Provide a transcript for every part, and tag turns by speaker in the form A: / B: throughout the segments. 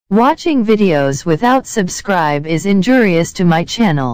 A: Watching videos without subscribe is injurious to my channel.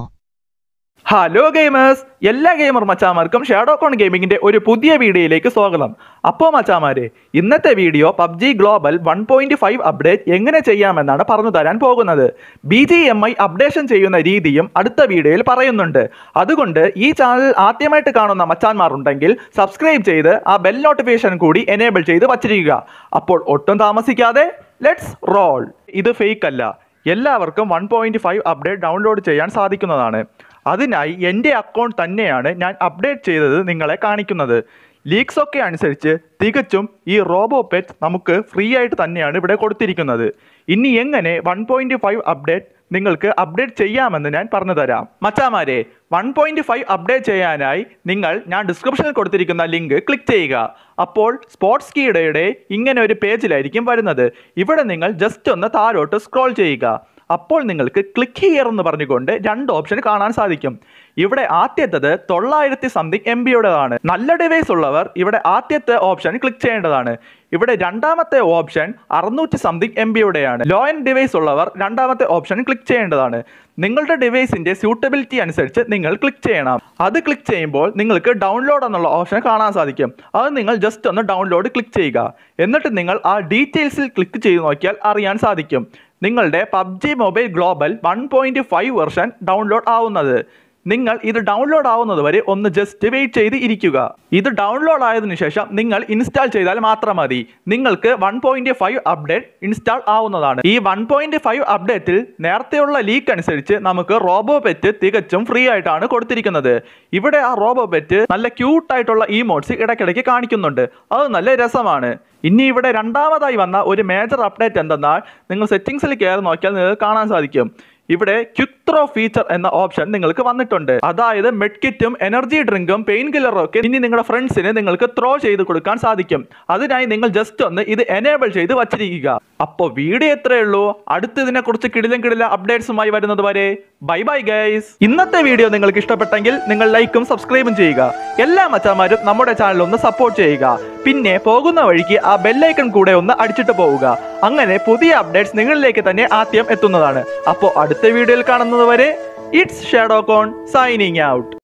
B: Hello gamers എല്ലാ gamer മച്ചാമാർക്കും shadow con ഗെയിമിങ്ങിന്റെ ഒരു പുതിയ വീഡിയോയിലേക്ക് സ്വാഗതം അപ്പോൾ മച്ചാമാരെ ഇന്നത്തെ video PUBG global one point five update എങ്ങനെ ചെയ്യാമെന്നാണ് പറഞ്ഞു തരാൻ പോകുന്നത് B G M I updation ചെയ്യുന്ന രീതിയും അടുത്ത വീഡിയോയിൽ പറയുന്നുണ്ട് അതുകൊണ്ട് ഈ ചാനൽ ആദ്യമായിട്ട് കാണുന്ന മച്ചാന്മാരുണ്ടെങ്കിൽ സബ്സ്ക്രൈബ് ചെയ്ത് ആ ബെൽ നോട്ടിഫിക്കേഷൻ കൂടി എനേബിൾ ചെയ്ത് വച്ചിരിക്കുക അപ്പോൾ ഒട്ടും താമസിക്കാതെ ലെറ്റ്സ് റോൾ ഇത് ഫേക്ക് അല്ല എല്ലാവർക്കും one point five update download ചെയ്യാൻ സാധിക്കുന്നതാണ് അതിനായി എൻ്റെ അക്കൗണ്ട് തന്നെയാണ് ഞാൻ അപ്ഡേറ്റ് ചെയ്തത് നിങ്ങളെ കാണിക്കുന്നത് ലീക്സ് ഒക്കെ അനുസരിച്ച് തികച്ചും ഈ റോബോ പെറ്റ് നമുക്ക് ഫ്രീ ആയിട്ട് തന്നെയാണ് ഇവിടെ കൊടുത്തിരിക്കുന്നത് ഇനി എങ്ങനെ വൺ പോയിന്റ് ഫൈവ് അപ്ഡേറ്റ് നിങ്ങൾക്ക് അപ്ഡേറ്റ് ചെയ്യാമെന്ന് ഞാൻ പറഞ്ഞു തരാം മച്ചാമാരെ വൺ പോയിന്റ് ഫൈവ് അപ്ഡേറ്റ് ചെയ്യാനായി നിങ്ങൾ ഞാൻ ഡിസ്ക്രിപ്ഷനിൽ കൊടുത്തിരിക്കുന്ന ലിങ്ക് ക്ലിക്ക് ചെയ്യുക അപ്പോൾ സ്പോർട്സ് കീടയുടെ ഇങ്ങനെ ഒരു പേജിലായിരിക്കും വരുന്നത് ഇവിടെ നിങ്ങൾ ജസ്റ്റ് ഒന്ന് താഴോട്ട് സ്ക്രോൾ ചെയ്യുക അപ്പോൾ നിങ്ങൾക്ക് ക്ലിക്ക് ഹിയർ എന്ന് പറഞ്ഞുകൊണ്ട് രണ്ട് ഓപ്ഷൻ കാണാൻ സാധിക്കും ഇവിടെ ആദ്യത്തത് തൊള്ളായിരത്തി സംതിങ് എം ബിയുടേതാണ് നല്ല ഡിവൈസ് ഉള്ളവർ ഇവിടെ ആദ്യത്തെ ഓപ്ഷൻ ക്ലിക്ക് ചെയ്യേണ്ടതാണ് ഇവിടെ രണ്ടാമത്തെ ഓപ്ഷൻ അറുന്നൂറ്റി സംതിങ് എം ബിയുടെയാണ് ലോ എൻഡ് ഡിവൈസ് ഉള്ളവർ രണ്ടാമത്തെ ഓപ്ഷൻ ക്ലിക്ക് ചെയ്യേണ്ടതാണ് നിങ്ങളുടെ ഡിവൈസിന്റെ സ്യൂട്ടബിലിറ്റി അനുസരിച്ച് നിങ്ങൾ ക്ലിക്ക് ചെയ്യണം അത് ക്ലിക്ക് ചെയ്യുമ്പോൾ നിങ്ങൾക്ക് ഡൗൺലോഡ് എന്നുള്ള ഓപ്ഷൻ കാണാൻ സാധിക്കും അത് നിങ്ങൾ ജസ്റ്റ് ഒന്ന് ഡൗൺലോഡ് ക്ലിക്ക് ചെയ്യുക എന്നിട്ട് നിങ്ങൾ ആ ഡീറ്റെയിൽസിൽ ക്ലിക്ക് ചെയ്ത് നോക്കിയാൽ അറിയാൻ സാധിക്കും നിങ്ങളുടെ PUBG mobile global one point five version download ആവുന്നത് നിങ്ങൾ ഇത് ഡൗൺലോഡ് ആവുന്നത് വരെ ഒന്ന് ജസ്റ്റ് വെയിറ്റ് ചെയ്ത് ഇരിക്കുക ഇത് ഡൗൺലോഡ് ആയതിനു ശേഷം നിങ്ങൾ ഇൻസ്റ്റാൾ ചെയ്താൽ മാത്രം മതി നിങ്ങൾക്ക് one point five update install ആവുന്നതാണ് ഈ വൺ പോയിന്റ് ഫൈവ് അപ്ഡേറ്റിൽ നേരത്തെയുള്ള ലീക്ക് അനുസരിച്ച് നമുക്ക് റോബോ പെറ്റ് തികച്ചും ഫ്രീ ആയിട്ടാണ് കൊടുത്തിരിക്കുന്നത് ഇവിടെ ആ റോബോ പെറ്റ് നല്ല ക്യൂട്ട് ആയിട്ടുള്ള ഇമോട്ട്സ് ഇടയ്ക്കിടയ്ക്ക് കാണിക്കുന്നുണ്ട് അത് നല്ല രസമാണ് ഇനി ഇവിടെ രണ്ടാമതായി വന്ന ഒരു മേജർ അപ്ഡേറ്റ് എന്തെന്നാൽ നിങ്ങൾ സെറ്റിംഗ്സിൽ കയറി നോക്കിയാൽ നിങ്ങൾക്ക് കാണാൻ സാധിക്കും ഇവിടെ ക്വിക്ക് ത്രോ ഫീച്ചർ എന്ന ഓപ്ഷൻ നിങ്ങൾക്ക് വന്നിട്ടുണ്ട് അതായത് മെഡ്കിറ്റും എനർജി ഡ്രിങ്കും പെയിൻ കില്ലറും ഒക്കെ ഇനി നിങ്ങളുടെ ഫ്രണ്ട്സിന് നിങ്ങൾക്ക് ത്രോ ചെയ്ത് കൊടുക്കാൻ സാധിക്കും അതിനായി നിങ്ങൾ ജസ്റ്റ് ഒന്ന് ഇത് എനേബിൾ ചെയ്ത് വച്ചിരിക്കുക അപ്പോൾ വീഡിയോ എത്രയേ ഉള്ളൂ അടുത്തതിനെ കുറിച്ച് കിടിലം കിടില അപ്ഡേറ്റ്സുമായി വരുന്നത് വരെ ബൈ ബൈ ഗൈസ് ഇന്നത്തെ വീഡിയോ നിങ്ങൾക്ക് ഇഷ്ടപ്പെട്ടെങ്കിൽ നിങ്ങൾ ലൈക്കും സബ്സ്ക്രൈബും ചെയ്യുക എല്ലാ മച്ചാമാരും നമ്മുടെ ചാനൽ ഒന്ന് സപ്പോർട്ട് ചെയ്യുക പിന്നെ പോകുന്ന വഴിക്ക് ആ ബെല്ലൈക്കൺ കൂടെ ഒന്ന് അടിച്ചിട്ട് പോവുക അങ്ങനെ പുതിയ അപ്ഡേറ്റ്സ് നിങ്ങളിലേക്ക് തന്നെ ആദ്യം എത്തുന്നതാണ് അപ്പോൾ അടുത്ത വീഡിയോയിൽ കാണുന്നത് വരെ it's shadow con signing out